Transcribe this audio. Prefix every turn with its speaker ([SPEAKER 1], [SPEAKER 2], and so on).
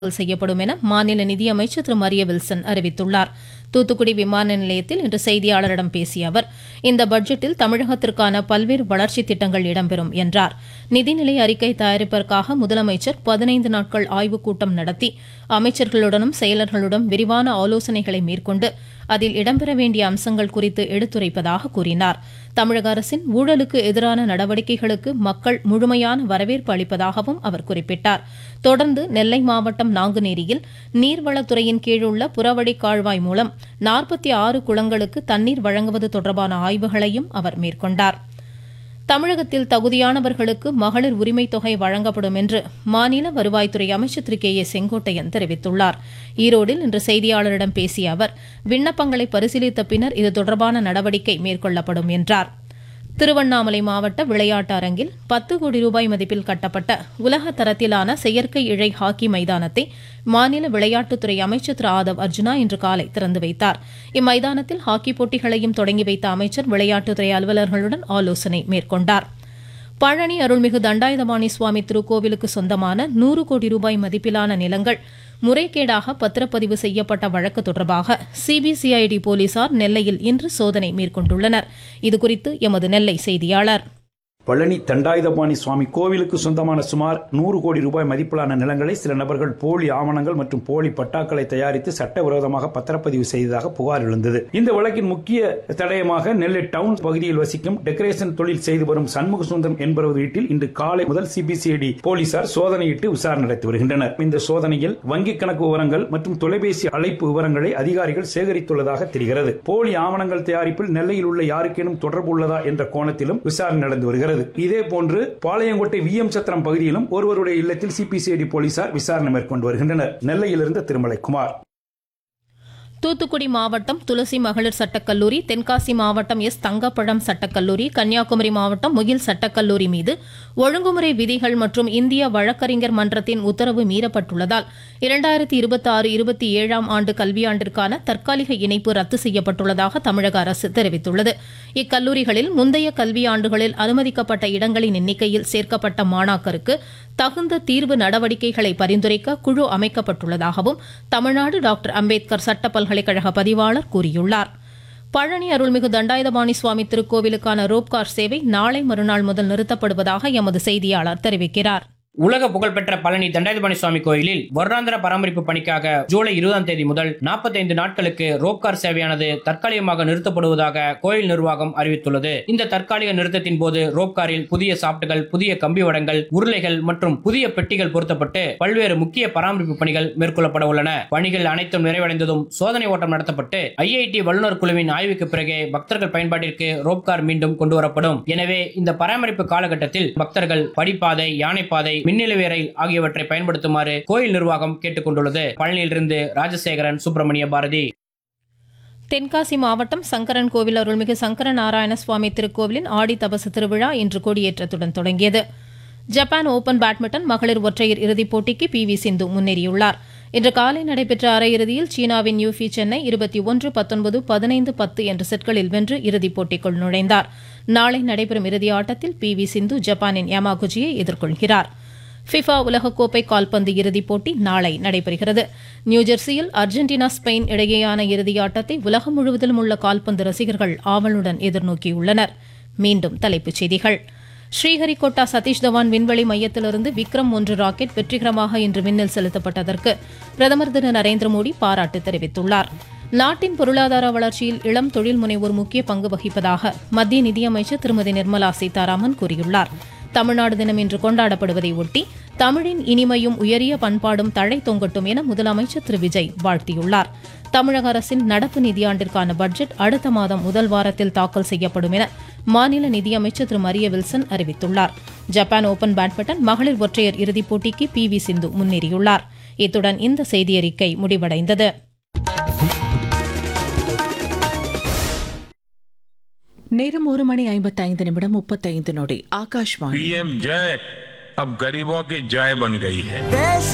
[SPEAKER 1] தாக்கல் செய்யப்படும் என மாநில நிதியமைச்சர் திரு மரிய வில்சன் அறிவித்துள்ளார் தூத்துக்குடி விமான நிலையத்தில் இன்று செய்தியாளரிடம் பேசிய அவர் இந்த பட்ஜெட்டில் தமிழகத்திற்கான பல்வேறு வளர்ச்சித் திட்டங்கள் இடம்பெறும் என்றார் நிதிநிலை அறிக்கை தயாரிப்பதற்காக முதலமைச்சர் பதினைந்து நாட்கள் ஆய்வுக் கூட்டம் நடத்தி அமைச்சர்களுடனும் செயலர்களுடன் விரிவான ஆலோசனைகளை மேற்கொண்டு அதில் இடம்பெற வேண்டிய அம்சங்கள் குறித்து எடுத்துரைப்பதாக கூறினார் தமிழக அரசின் ஊழலுக்கு எதிரான நடவடிக்கைகளுக்கு மக்கள் முழுமையான வரவேற்பு அளிப்பதாகவும் அவர் குறிப்பிட்டார் தொடர்ந்து நெல்லை மாவட்டம் நாங்குநேரியில் நீர்வளத்துறையின் கீழுள்ள புறவழி கால்வாய் மூலம் நாற்பத்தி ஆறு குளங்களுக்கு தண்ணீர் வழங்குவது தொடர்பான ஆய்வுகளையும் அவர் மேற்கொண்டார் தமிழகத்தில் தகுதியானவர்களுக்கு மகளிர் உரிமைத் தொகை வழங்கப்படும் என்று மாநில வருவாய்த்துறை அமைச்சர் திரு கே ஏ செங்கோட்டையன் தெரிவித்துள்ளார் ஈரோடில் இன்று செய்தியாளரிடம் பேசிய அவர் விண்ணப்பங்களை பரிசீலித்த பின்னர் இது தொடர்பான நடவடிக்கை மேற்கொள்ளப்படும் என்றார் திருவண்ணாமலை மாவட்ட விளையாட்டு அரங்கில் பத்து கோடி ரூபாய் மதிப்பில் கட்டப்பட்ட உலக தரத்திலான செயற்கை இழை ஹாக்கி மைதானத்தை மாநில விளையாட்டுத்துறை அமைச்சர் திரு ஆதவ் அர்ஜுனா இன்று காலை திறந்து வைத்தார் இம்மைதானத்தில் ஹாக்கி போட்டிகளையும் தொடங்கி வைத்த அமைச்சர் விளையாட்டுத்துறை அலுவலர்களுடன் ஆலோசனை மேற்கொண்டார் பழனி அருள்மிகு தண்டாயுதபாணி சுவாமி திருக்கோவிலுக்கு சொந்தமான நூறு கோடி ரூபாய் மதிப்பிலான நிலங்கள் முறைகேடாக பத்திரப்பதிவு செய்யப்பட்ட வழக்கு தொடர்பாக சிபிசிஐடி போலீசார் நெல்லையில் இன்று சோதனை மேற்கொண்டுள்ளனர் இதுகுறித்து எமது நெல்லை செய்தியாளர்
[SPEAKER 2] பழனி தண்டாயுதபாணி சுவாமி கோவிலுக்கு சொந்தமான சுமார் நூறு கோடி ரூபாய் மதிப்பிலான நிலங்களை சில நபர்கள் போலி ஆவணங்கள் மற்றும் போலி பட்டாக்களை தயாரித்து சட்டவிரோதமாக பத்திரப்பதிவு செய்ததாக புகார் எழுந்தது இந்த வழக்கின் முக்கிய தடயமாக நெல்லை டவுன் பகுதியில் வசிக்கும் டெக்கரேஷன் தொழில் செய்து வரும் சண்முக சுந்தரம் என்பவர் வீட்டில் இன்று காலை முதல் சிபிசிஐடி போலீசார் சோதனையிட்டு விசாரணை நடத்தி வருகின்றனர் இந்த சோதனையில் வங்கிக் கணக்கு விவரங்கள் மற்றும் தொலைபேசி அழைப்பு விவரங்களை அதிகாரிகள் சேகரித்துள்ளதாக தெரிகிறது போலி ஆவணங்கள் தயாரிப்பில் நெல்லையில் உள்ள யாருக்கேனும் தொடர்பு உள்ளதா என்ற கோணத்திலும் விசாரணை நடந்து வருகிறது இதே போன்று பாளையங்கோட்டை வி எம் சத்திரம் பகுதியிலும் ஒருவருடைய இல்லத்தில் சிபிசிஐடி போலீசார் விசாரணை மேற்கொண்டு வருகின்றனர் நெல்லையிலிருந்து திருமலைக்குமார்
[SPEAKER 1] தூத்துக்குடி மாவட்டம் துளசி மகளிர் சட்டக்கல்லூரி தென்காசி மாவட்டம் எஸ் தங்கப்பழம் சட்டக்கல்லூரி கன்னியாகுமரி மாவட்டம் முகில் சட்டக்கல்லூரி மீது ஒழுங்குமுறை விதிகள் மற்றும் இந்திய வழக்கறிஞர் மன்றத்தின் உத்தரவு மீறப்பட்டுள்ளதால் இரண்டாயிரத்தி இருபத்தி ஆறு இருபத்தி ஏழாம் ஆண்டு கல்வியாண்டிற்கான தற்காலிக இணைப்பு ரத்து செய்யப்பட்டுள்ளதாக தமிழக அரசு தெரிவித்துள்ளது இக்கல்லூரிகளில் முந்தைய கல்வியாண்டுகளில் அனுமதிக்கப்பட்ட இடங்களின் எண்ணிக்கையில் சேர்க்கப்பட்ட மாணாக்கருக்கு தகுந்த தீர்வு நடவடிக்கைகளை பரிந்துரைக்க குழு அமைக்கப்பட்டுள்ளதாகவும் தமிழ்நாடு டாக்டர் அம்பேத்கர் சட்ட பல்கலைக்கழக பதிவாளர் கூறியுள்ளார் பழனி அருள்மிகு தண்டாயுதபாணி சுவாமி திருக்கோவிலுக்கான ரோப்கார் சேவை நாளை மறுநாள் முதல் நிறுத்தப்படுவதாக எமது செய்தியாளர் தெரிவிக்கிறார்
[SPEAKER 3] உலக புகழ்பெற்ற பழனி தண்டாயுதபாணி சுவாமி கோயிலில் வருடாந்திர பராமரிப்பு பணிக்காக ஜூலை இருபதாம் தேதி முதல் நாற்பத்தைந்து நாட்களுக்கு ரோப்கார் சேவையானது தற்காலிகமாக நிறுத்தப்படுவதாக கோயில் நிர்வாகம் அறிவித்துள்ளது இந்த தற்காலிக நிறுத்தத்தின் போது ரோப்காரில் புதிய சாப்டுகள் புதிய கம்பி வடங்கள் உருளைகள் மற்றும் புதிய பெட்டிகள் பொருத்தப்பட்டு பல்வேறு முக்கிய பராமரிப்பு பணிகள் மேற்கொள்ளப்பட உள்ளன பணிகள் அனைத்தும் நிறைவடைந்ததும் சோதனை ஓட்டம் நடத்தப்பட்டு ஐஐடி வல்லுநர் குழுவின் ஆய்வுக்கு பிறகே பக்தர்கள் பயன்பாட்டிற்கு ரோப்கார் மீண்டும் கொண்டு வரப்படும் எனவே இந்த பராமரிப்பு காலகட்டத்தில் பக்தர்கள் படிப்பாதை யானைப்பாதை மின்னிலவு ரயில் ஆகியவற்றை பயன்படுத்துமாறு கோயில் நிர்வாகம் கேட்டுக் கொண்டுள்ளது பழனியிலிருந்து ராஜசேகரன் சுப்பிரமணிய பாரதி
[SPEAKER 1] தென்காசி மாவட்டம் சங்கரன் கோவில் அருள்மிகு சங்கர நாராயண சுவாமி திருக்கோவிலின் ஆடி தபசு திருவிழா இன்று கொடியேற்றத்துடன் தொடங்கியது ஜப்பான் ஓபன் பேட்மிண்டன் மகளிர் ஒற்றையர் இறுதிப் போட்டிக்கு பி வி சிந்து முன்னேறியுள்ளார் இன்று காலை நடைபெற்ற அரையிறுதியில் சீனாவின் யூஃபி சென்னை இருபத்தி ஒன்று பத்தொன்பது பதினைந்து பத்து என்ற செட்களில் வென்று இறுதிப் போட்டிக்குள் நுழைந்தார் நாளை நடைபெறும் இறுதி ஆட்டத்தில் பி வி சிந்து ஜப்பானின் யமாகுச்சியை எதிர்கொள்கிறார் ஃபிஃபா உலகக்கோப்பை கால்பந்து இறுதிப் போட்டி நாளை நடைபெறுகிறது நியூஜெர்சியில் அர்ஜென்டினா ஸ்பெயின் இடையேயான இறுதியாட்டத்தை உலகம் முழுவதிலும் உள்ள கால்பந்து ரசிகர்கள் ஆவலுடன் எதிர்நோக்கியுள்ளனர் மீண்டும் தலைப்புச் செய்திகள் ஸ்ரீஹரிகோட்டா சதீஷ் தவான் விண்வெளி மையத்திலிருந்து விக்ரம் ஒன்று ராக்கெட் வெற்றிகரமாக இன்று விண்ணில் செலுத்தப்பட்டதற்கு பிரதமர் திரு நரேந்திர மோடி பாராட்டு தெரிவித்துள்ளார் நாட்டின் பொருளாதார வளர்ச்சியில் இளம் தொழில் முனைவோர் முக்கிய பங்கு வகிப்பதாக மத்திய நிதியமைச்சர் திருமதி நிர்மலா சீதாராமன் கூறியுள்ளார் தமிழ்நாடு தினம் இன்று கொண்டாடப்படுவதை ஒட்டி தமிழின் இனிமையும் உயரிய பண்பாடும் தழை தொங்கட்டும் என முதலமைச்சர் திரு விஜய் வாழ்த்தியுள்ளார் தமிழக அரசின் நடப்பு நிதியாண்டிற்கான பட்ஜெட் அடுத்த மாதம் முதல் வாரத்தில் தாக்கல் செய்யப்படும் என மாநில நிதியமைச்சர் திரு மரிய வில்சன் அறிவித்துள்ளார் ஜப்பான் ஓபன் பேட்மிண்டன் மகளிர் ஒற்றையர் இறுதிப் போட்டிக்கு பி வி சிந்து முன்னேறியுள்ளார் இத்துடன் இந்த செய்தியறிக்கை முடிவடைந்தது
[SPEAKER 4] நேரம் ஒரு மணி ஐம்பத்தைந்து நிமிடம் முப்பத்தைந்து நொடி ஆகாஷ்வாணி
[SPEAKER 5] पीएम जय अब गरीबों की जय बन गई है